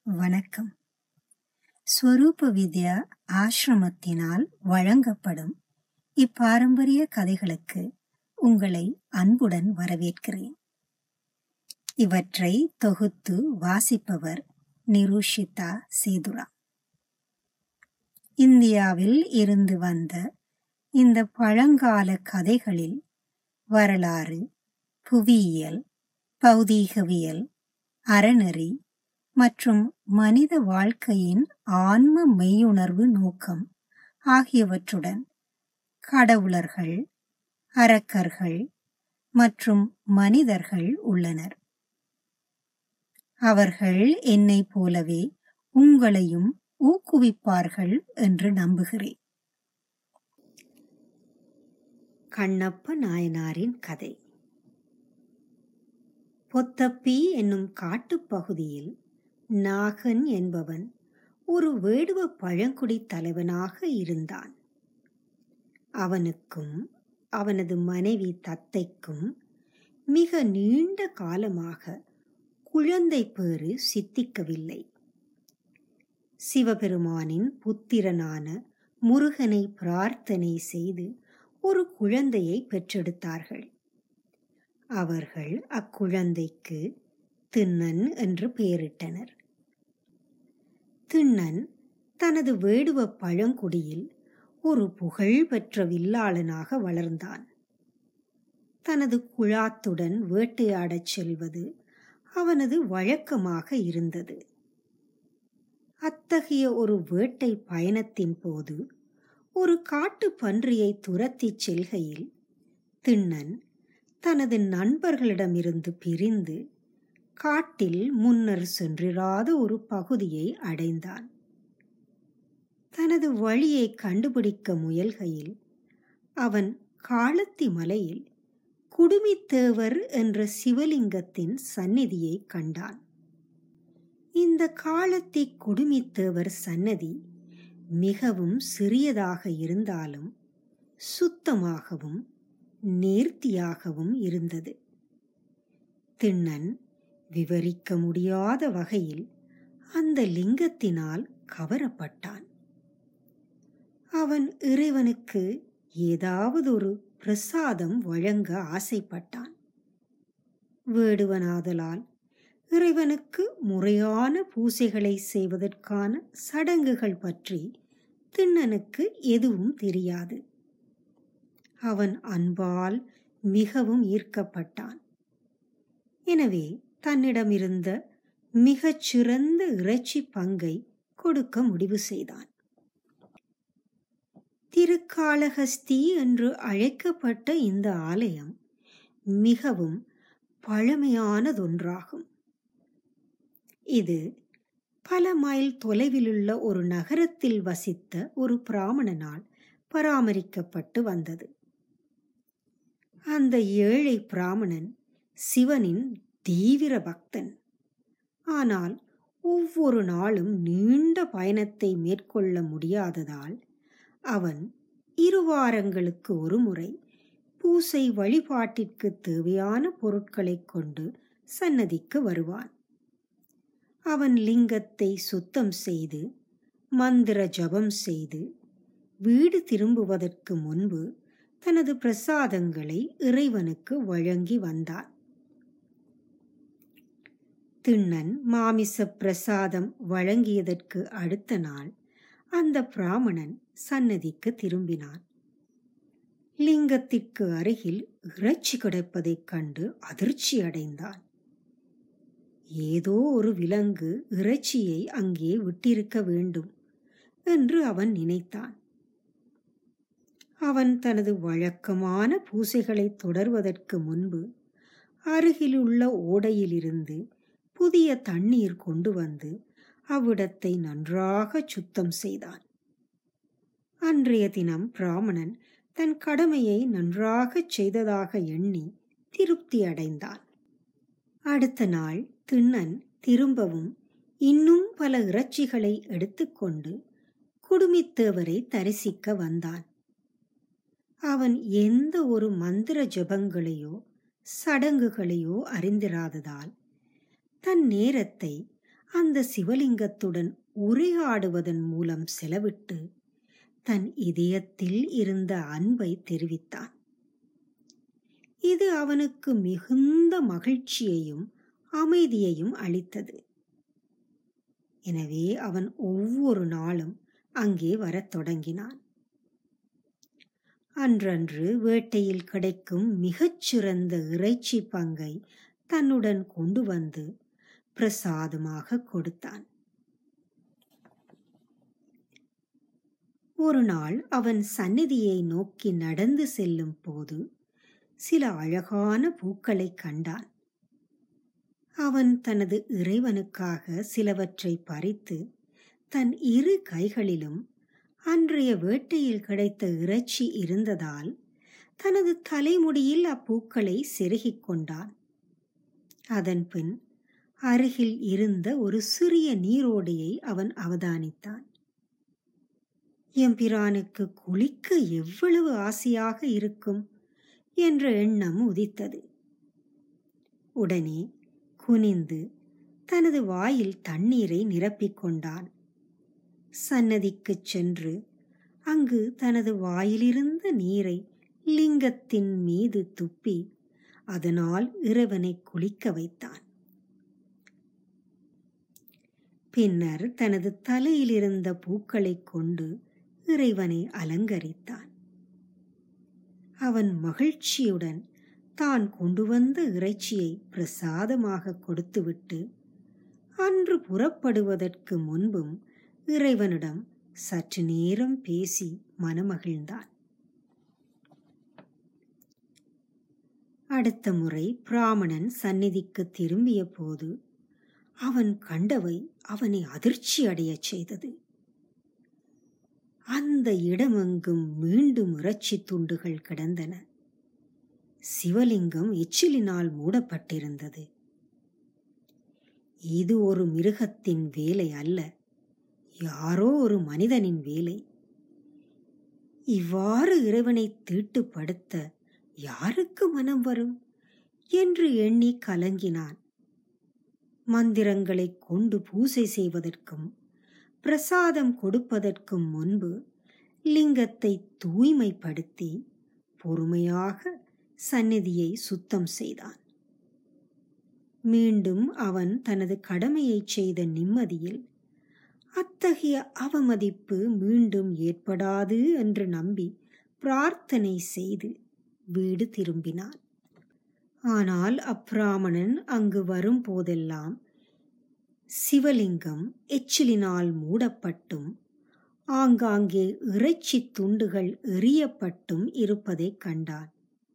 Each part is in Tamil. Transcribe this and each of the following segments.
வணக்கம் ஸ்வரூப வித்யா ஆசிரமத்தினால் வழங்கப்படும் இப்பாரம்பரிய கதைகளுக்கு உங்களை அன்புடன் வரவேற்கிறேன் இவற்றை தொகுத்து வாசிப்பவர் நிரூஷிதா சேதுரா இந்தியாவில் இருந்து வந்த இந்த பழங்கால கதைகளில் வரலாறு புவியியல் பௌதீகவியல் அறநெறி மற்றும் மனித வாழ்க்கையின் ஆன்ம மெய்யுணர்வு நோக்கம் ஆகியவற்றுடன் கடவுளர்கள் அரக்கர்கள் மற்றும் மனிதர்கள் உள்ளனர் அவர்கள் என்னைப் போலவே உங்களையும் ஊக்குவிப்பார்கள் என்று நம்புகிறேன் கண்ணப்ப நாயனாரின் கதை பொத்தப்பி என்னும் காட்டுப்பகுதியில் நாகன் என்பவன் ஒரு வேடுவ பழங்குடி தலைவனாக இருந்தான் அவனுக்கும் அவனது மனைவி தத்தைக்கும் மிக நீண்ட காலமாக குழந்தை பேறு சித்திக்கவில்லை சிவபெருமானின் புத்திரனான முருகனை பிரார்த்தனை செய்து ஒரு குழந்தையை பெற்றெடுத்தார்கள் அவர்கள் அக்குழந்தைக்கு திண்ணன் என்று பெயரிட்டனர் திண்ணன் தனது வேடுவ பழங்குடியில் ஒரு புகழ்பெற்ற வில்லாளனாக வளர்ந்தான் தனது குழாத்துடன் வேட்டையாடச் செல்வது அவனது வழக்கமாக இருந்தது அத்தகைய ஒரு வேட்டை பயணத்தின் போது ஒரு காட்டு பன்றியை துரத்திச் செல்கையில் திண்ணன் தனது நண்பர்களிடமிருந்து பிரிந்து காட்டில் முன்னர் சென்றிராத ஒரு பகுதியை அடைந்தான் தனது வழியை கண்டுபிடிக்க முயல்கையில் அவன் காளத்தி மலையில் குடுமித்தேவர் என்ற சிவலிங்கத்தின் சந்நிதியை கண்டான் இந்த காலத்தி குடுமித்தேவர் சன்னதி மிகவும் சிறியதாக இருந்தாலும் சுத்தமாகவும் நேர்த்தியாகவும் இருந்தது திண்ணன் விவரிக்க முடியாத வகையில் அந்த லிங்கத்தினால் கவரப்பட்டான் அவன் இறைவனுக்கு ஏதாவது ஒரு பிரசாதம் வழங்க ஆசைப்பட்டான் வேடுவனாதலால் இறைவனுக்கு முறையான பூசைகளை செய்வதற்கான சடங்குகள் பற்றி திண்ணனுக்கு எதுவும் தெரியாது அவன் அன்பால் மிகவும் ஈர்க்கப்பட்டான் எனவே தன்னிடமிருந்த மிகச் சிறந்த இறைச்சி பங்கை கொடுக்க முடிவு செய்தான் திருக்காளஹஸ்தி என்று அழைக்கப்பட்ட இந்த ஆலயம் மிகவும் பழமையானதொன்றாகும் இது பல மைல் தொலைவிலுள்ள ஒரு நகரத்தில் வசித்த ஒரு பிராமணனால் பராமரிக்கப்பட்டு வந்தது அந்த ஏழை பிராமணன் சிவனின் தீவிர பக்தன் ஆனால் ஒவ்வொரு நாளும் நீண்ட பயணத்தை மேற்கொள்ள முடியாததால் அவன் இரு வாரங்களுக்கு ஒரு முறை பூசை வழிபாட்டிற்கு தேவையான பொருட்களை கொண்டு சன்னதிக்கு வருவான் அவன் லிங்கத்தை சுத்தம் செய்து மந்திர ஜபம் செய்து வீடு திரும்புவதற்கு முன்பு தனது பிரசாதங்களை இறைவனுக்கு வழங்கி வந்தான் திண்ணன் மாமிச பிரசாதம் வழங்கியதற்கு அடுத்த நாள் அந்த பிராமணன் சன்னதிக்கு திரும்பினான் லிங்கத்திற்கு அருகில் இறைச்சி கிடைப்பதைக் கண்டு அதிர்ச்சி அடைந்தான் ஏதோ ஒரு விலங்கு இறைச்சியை அங்கே விட்டிருக்க வேண்டும் என்று அவன் நினைத்தான் அவன் தனது வழக்கமான பூசைகளை தொடர்வதற்கு முன்பு அருகிலுள்ள ஓடையிலிருந்து புதிய தண்ணீர் கொண்டு வந்து அவ்விடத்தை நன்றாக சுத்தம் செய்தான் அன்றைய தினம் பிராமணன் தன் கடமையை நன்றாகச் செய்ததாக எண்ணி திருப்தி அடைந்தான் அடுத்த நாள் திண்ணன் திரும்பவும் இன்னும் பல இறைச்சிகளை எடுத்துக்கொண்டு குடுமித்தேவரை தரிசிக்க வந்தான் அவன் எந்த ஒரு மந்திர ஜபங்களையோ சடங்குகளையோ அறிந்திராததால் தன் நேரத்தை அந்த சிவலிங்கத்துடன் உரையாடுவதன் மூலம் செலவிட்டு தன் இதயத்தில் இருந்த அன்பை தெரிவித்தான் இது அவனுக்கு மிகுந்த மகிழ்ச்சியையும் அமைதியையும் அளித்தது எனவே அவன் ஒவ்வொரு நாளும் அங்கே வரத் தொடங்கினான் அன்றன்று வேட்டையில் கிடைக்கும் மிகச்சிறந்த இறைச்சி பங்கை தன்னுடன் கொண்டு வந்து பிரசாதமாக கொடுத்தான் ஒரு நாள் அவன் சந்நிதியை நோக்கி நடந்து செல்லும் போது சில அழகான பூக்களை கண்டான் அவன் தனது இறைவனுக்காக சிலவற்றை பறித்து தன் இரு கைகளிலும் அன்றைய வேட்டையில் கிடைத்த இறைச்சி இருந்ததால் தனது தலைமுடியில் அப்பூக்களை செருகிக் கொண்டான் அதன்பின் அருகில் இருந்த ஒரு சிறிய நீரோடையை அவன் அவதானித்தான் எம்பிரானுக்கு குளிக்க எவ்வளவு ஆசையாக இருக்கும் என்ற எண்ணம் உதித்தது உடனே குனிந்து தனது வாயில் தண்ணீரை நிரப்பிக் கொண்டான் சன்னதிக்குச் சென்று அங்கு தனது வாயிலிருந்த நீரை லிங்கத்தின் மீது துப்பி அதனால் இறைவனை குளிக்க வைத்தான் பின்னர் தனது தலையிலிருந்த பூக்களைக் கொண்டு இறைவனை அலங்கரித்தான் அவன் மகிழ்ச்சியுடன் தான் கொண்டு வந்த இறைச்சியை பிரசாதமாக கொடுத்துவிட்டு அன்று புறப்படுவதற்கு முன்பும் இறைவனிடம் சற்று நேரம் பேசி மனமகிழ்ந்தான் அடுத்த முறை பிராமணன் சந்நிதிக்கு திரும்பிய போது அவன் கண்டவை அவனை அதிர்ச்சி அடையச் செய்தது அந்த இடமெங்கும் மீண்டும் இறைச்சி துண்டுகள் கிடந்தன சிவலிங்கம் எச்சிலினால் மூடப்பட்டிருந்தது இது ஒரு மிருகத்தின் வேலை அல்ல யாரோ ஒரு மனிதனின் வேலை இவ்வாறு இறைவனை தீட்டுப்படுத்த யாருக்கு மனம் வரும் என்று எண்ணி கலங்கினான் மந்திரங்களைக் கொண்டு பூசை செய்வதற்கும் பிரசாதம் கொடுப்பதற்கும் முன்பு லிங்கத்தை தூய்மைப்படுத்தி பொறுமையாக சந்நிதியை சுத்தம் செய்தான் மீண்டும் அவன் தனது கடமையைச் செய்த நிம்மதியில் அத்தகைய அவமதிப்பு மீண்டும் ஏற்படாது என்று நம்பி பிரார்த்தனை செய்து வீடு திரும்பினான் ஆனால் அப்பிராமணன் அங்கு வரும் போதெல்லாம் சிவலிங்கம் எச்சிலினால் மூடப்பட்டும் ஆங்காங்கே இறைச்சி துண்டுகள் எறியப்பட்டும் இருப்பதைக் கண்டான்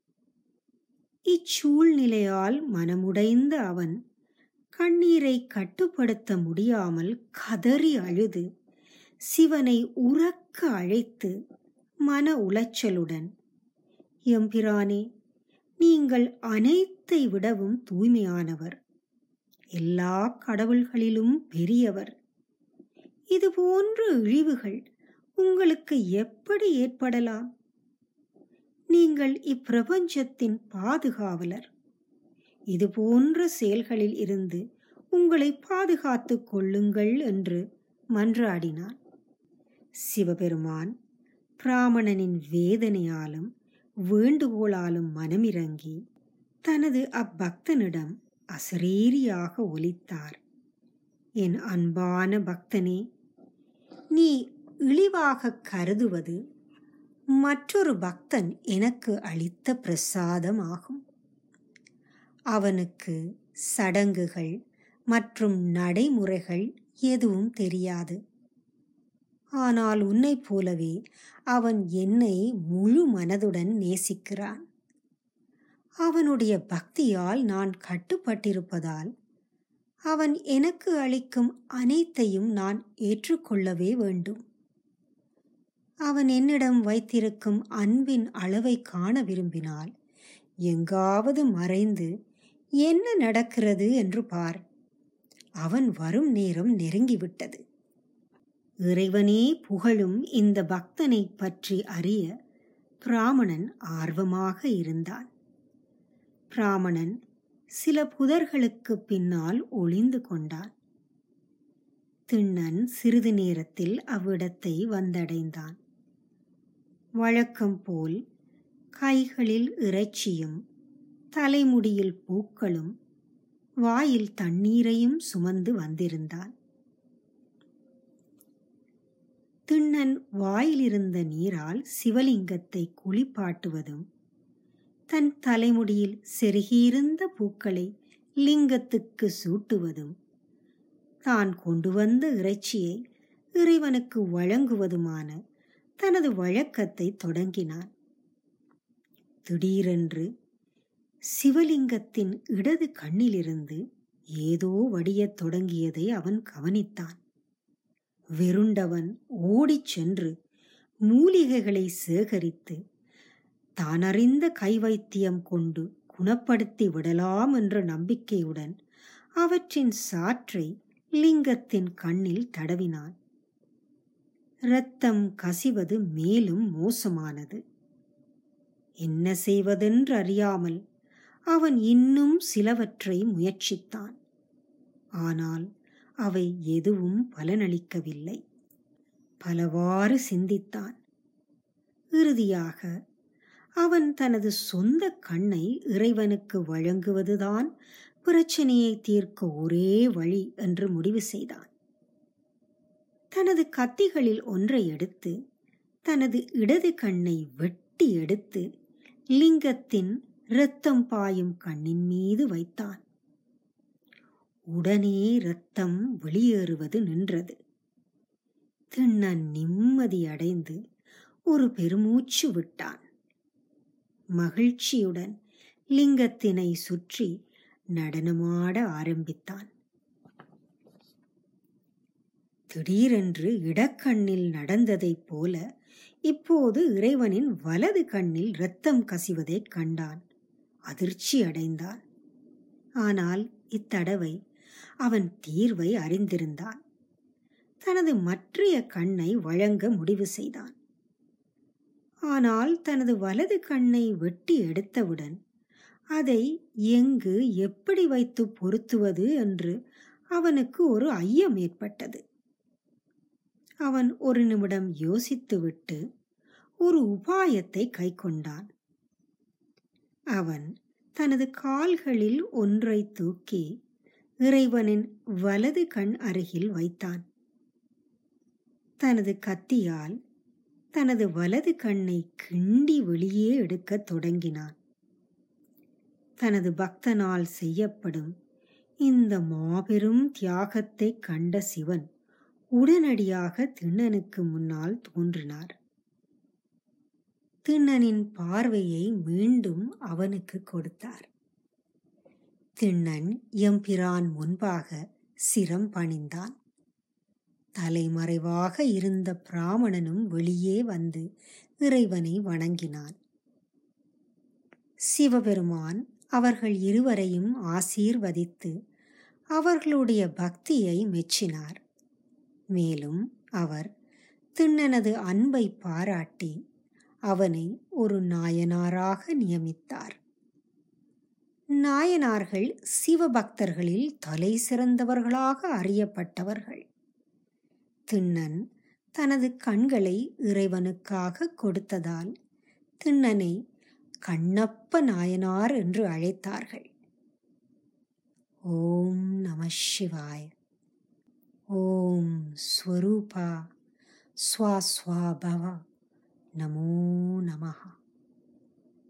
இச்சூழ்நிலையால் மனமுடைந்த அவன் கண்ணீரை கட்டுப்படுத்த முடியாமல் கதறி அழுது சிவனை உறக்க அழைத்து மன உளைச்சலுடன் எம்பிரானே நீங்கள் அனைத்தை விடவும் தூய்மையானவர் எல்லா கடவுள்களிலும் பெரியவர் இதுபோன்ற இழிவுகள் உங்களுக்கு எப்படி ஏற்படலாம் நீங்கள் இப்பிரபஞ்சத்தின் பாதுகாவலர் இது போன்ற செயல்களில் இருந்து உங்களை பாதுகாத்துக் கொள்ளுங்கள் என்று மன்றாடினான் சிவபெருமான் பிராமணனின் வேதனையாலும் வேண்டுகோளாலும் மனமிறங்கி தனது அப்பக்தனிடம் அசரீரியாக ஒலித்தார் என் அன்பான பக்தனே நீ இழிவாக கருதுவது மற்றொரு பக்தன் எனக்கு அளித்த பிரசாதமாகும் அவனுக்கு சடங்குகள் மற்றும் நடைமுறைகள் எதுவும் தெரியாது ஆனால் உன்னைப் போலவே அவன் என்னை முழு மனதுடன் நேசிக்கிறான் அவனுடைய பக்தியால் நான் கட்டுப்பட்டிருப்பதால் அவன் எனக்கு அளிக்கும் அனைத்தையும் நான் ஏற்றுக்கொள்ளவே வேண்டும் அவன் என்னிடம் வைத்திருக்கும் அன்பின் அளவை காண விரும்பினால் எங்காவது மறைந்து என்ன நடக்கிறது என்று பார் அவன் வரும் நேரம் நெருங்கிவிட்டது இறைவனே புகழும் இந்த பக்தனை பற்றி அறிய பிராமணன் ஆர்வமாக இருந்தான் பிராமணன் சில புதர்களுக்கு பின்னால் ஒளிந்து கொண்டான் திண்ணன் சிறிது நேரத்தில் அவ்விடத்தை வந்தடைந்தான் வழக்கம் போல் கைகளில் இறைச்சியும் தலைமுடியில் பூக்களும் வாயில் தண்ணீரையும் சுமந்து வந்திருந்தான் திண்ணன் வாயிலிருந்த நீரால் சிவலிங்கத்தை குளிப்பாட்டுவதும் தன் தலைமுடியில் செருகியிருந்த பூக்களை லிங்கத்துக்கு சூட்டுவதும் தான் கொண்டு வந்த இறைச்சியை இறைவனுக்கு வழங்குவதுமான தனது வழக்கத்தை தொடங்கினான் திடீரென்று சிவலிங்கத்தின் இடது கண்ணிலிருந்து ஏதோ வடியத் தொடங்கியதை அவன் கவனித்தான் வெருண்டவன் ஓடிச் சென்று மூலிகைகளை சேகரித்து தான் அறிந்த கைவைத்தியம் கொண்டு குணப்படுத்தி விடலாம் என்ற நம்பிக்கையுடன் அவற்றின் சாற்றை லிங்கத்தின் கண்ணில் தடவினான் இரத்தம் கசிவது மேலும் மோசமானது என்ன செய்வதென்று அறியாமல் அவன் இன்னும் சிலவற்றை முயற்சித்தான் ஆனால் அவை எதுவும் பலனளிக்கவில்லை பலவாறு சிந்தித்தான் இறுதியாக அவன் தனது சொந்த கண்ணை இறைவனுக்கு வழங்குவதுதான் பிரச்சனையை தீர்க்க ஒரே வழி என்று முடிவு செய்தான் தனது கத்திகளில் ஒன்றை எடுத்து தனது இடது கண்ணை வெட்டி எடுத்து லிங்கத்தின் இரத்தம் பாயும் கண்ணின் மீது வைத்தான் உடனே இரத்தம் வெளியேறுவது நின்றது திண்ணன் நிம்மதியடைந்து ஒரு பெருமூச்சு விட்டான் மகிழ்ச்சியுடன் லிங்கத்தினை சுற்றி நடனமாட ஆரம்பித்தான் திடீரென்று இடக்கண்ணில் நடந்ததைப் போல இப்போது இறைவனின் வலது கண்ணில் இரத்தம் கசிவதைக் கண்டான் அதிர்ச்சி அடைந்தான் ஆனால் இத்தடவை அவன் தீர்வை அறிந்திருந்தான் தனது மற்றைய கண்ணை வழங்க முடிவு செய்தான் ஆனால் தனது வலது கண்ணை வெட்டி எடுத்தவுடன் அதை எங்கு எப்படி வைத்து பொருத்துவது என்று அவனுக்கு ஒரு ஐயம் ஏற்பட்டது அவன் ஒரு நிமிடம் யோசித்துவிட்டு ஒரு உபாயத்தை கைக்கொண்டான் அவன் தனது கால்களில் ஒன்றை தூக்கி இறைவனின் வலது கண் அருகில் வைத்தான் தனது கத்தியால் தனது வலது கண்ணை கிண்டி வெளியே எடுக்கத் தொடங்கினான் தனது பக்தனால் செய்யப்படும் இந்த மாபெரும் தியாகத்தை கண்ட சிவன் உடனடியாக திண்ணனுக்கு முன்னால் தோன்றினார் திண்ணனின் பார்வையை மீண்டும் அவனுக்கு கொடுத்தார் திண்ணன் எம்பிரான் முன்பாக சிரம் பணிந்தான் தலைமறைவாக இருந்த பிராமணனும் வெளியே வந்து இறைவனை வணங்கினான் சிவபெருமான் அவர்கள் இருவரையும் ஆசீர்வதித்து அவர்களுடைய பக்தியை மெச்சினார் மேலும் அவர் திண்ணனது அன்பை பாராட்டி அவனை ஒரு நாயனாராக நியமித்தார் நாயனார்கள் சிவபக்தர்களில் தலை சிறந்தவர்களாக அறியப்பட்டவர்கள் திண்ணன் தனது கண்களை இறைவனுக்காக கொடுத்ததால் திண்ணனை கண்ணப்ப நாயனார் என்று அழைத்தார்கள் ஓம் நம சிவாய ஓம் ஸ்வரூபா ஸ்வாஸ்வாபவ நமோ நமஹ